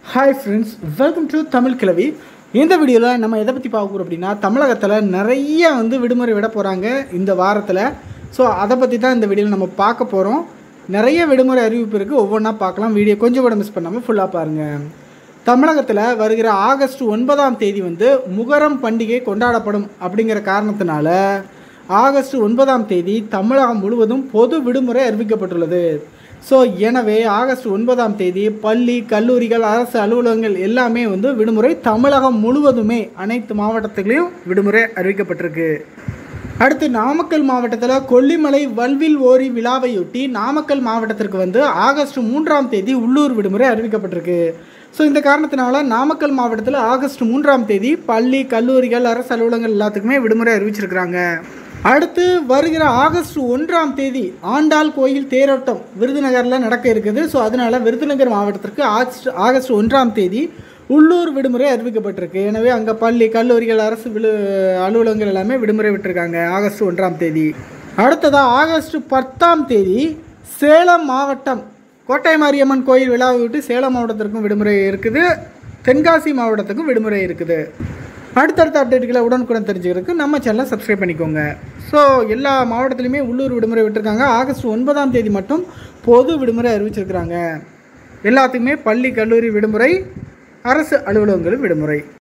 hi friends welcome to Tamil Kizhavi இந்த வீடியோவில் நம்ம எதை பற்றி பார்க்க போகிறோம் அப்படின்னா தமிழகத்தில் நிறைய வந்து விடுமுறை விட போகிறாங்க இந்த வாரத்தில் ஸோ அதை பற்றி தான் இந்த வீடியோவில் நம்ம பார்க்க போகிறோம் நிறைய விடுமுறை அறிவிப்பு இருக்குது ஒவ்வொன்றா பார்க்கலாம் வீடியோ கொஞ்சம் கூட மிஸ் பண்ணாமல் ஃபுல்லாக பாருங்கள் தமிழகத்தில் வருகிற ஆகஸ்ட் ஒன்பதாம் தேதி வந்து முகரம் பண்டிகை கொண்டாடப்படும் அப்படிங்கிற காரணத்தினால ஆகஸ்ட் ஒன்பதாம் தேதி தமிழகம் முழுவதும் பொது விடுமுறை அறிவிக்கப்பட்டுள்ளது ஸோ எனவே ஆகஸ்ட் ஒன்பதாம் தேதி பள்ளி கல்லூரிகள் அரசு அலுவலகங்கள் எல்லாமே வந்து விடுமுறை தமிழகம் முழுவதுமே அனைத்து மாவட்டத்துலேயும் விடுமுறை அறிவிக்கப்பட்டிருக்கு அடுத்து நாமக்கல் மாவட்டத்தில் கொல்லிமலை வல்வில் ஓரி விழாவையொட்டி நாமக்கல் மாவட்டத்திற்கு வந்து ஆகஸ்ட் மூன்றாம் தேதி உள்ளூர் விடுமுறை அறிவிக்கப்பட்டிருக்கு ஸோ இந்த காரணத்தினால நாமக்கல் மாவட்டத்தில் ஆகஸ்ட் மூன்றாம் தேதி பள்ளி கல்லூரிகள் அரசு அலுவலகங்கள் எல்லாத்துக்குமே விடுமுறை அறிவிச்சிருக்கிறாங்க அடுத்து வருகிற ஆகஸ்ட் ஒன்றாம் தேதி ஆண்டாள் கோயில் தேரோட்டம் விருதுநகரில் நடக்க இருக்குது ஸோ அதனால் விருதுநகர் மாவட்டத்திற்கு ஆகஸ்ட் ஆகஸ்ட் ஒன்றாம் தேதி உள்ளூர் விடுமுறை அறிவிக்கப்பட்டிருக்கு எனவே அங்கே பள்ளி கல்லூரிகள் அரசு விழு அலுவலகங்கள் எல்லாமே விடுமுறை விட்டிருக்காங்க ஆகஸ்ட் ஒன்றாம் தேதி அடுத்ததாக ஆகஸ்ட் பத்தாம் தேதி சேலம் மாவட்டம் கோட்டை மாரியம்மன் கோயில் விழாவை விட்டு சேலம் மாவட்டத்திற்கும் விடுமுறை இருக்குது தென்காசி மாவட்டத்துக்கும் விடுமுறை இருக்குது அடுத்தடுத்த அப்டேட்டுகளை உடனுக்குடன் தெரிஞ்சுக்கிறதுக்கு நம்ம சேனலை சப்ஸ்கிரைப் பண்ணிக்கோங்க ஸோ எல்லா மாவட்டத்துலையுமே உள்ளூர் விடுமுறை விட்டுருக்காங்க ஆகஸ்ட் ஒன்பதாம் தேதி மட்டும் பொது விடுமுறை அறிவிச்சிருக்கிறாங்க எல்லாத்துக்குமே பள்ளி கல்லூரி விடுமுறை அரசு அலுவலகங்களும் விடுமுறை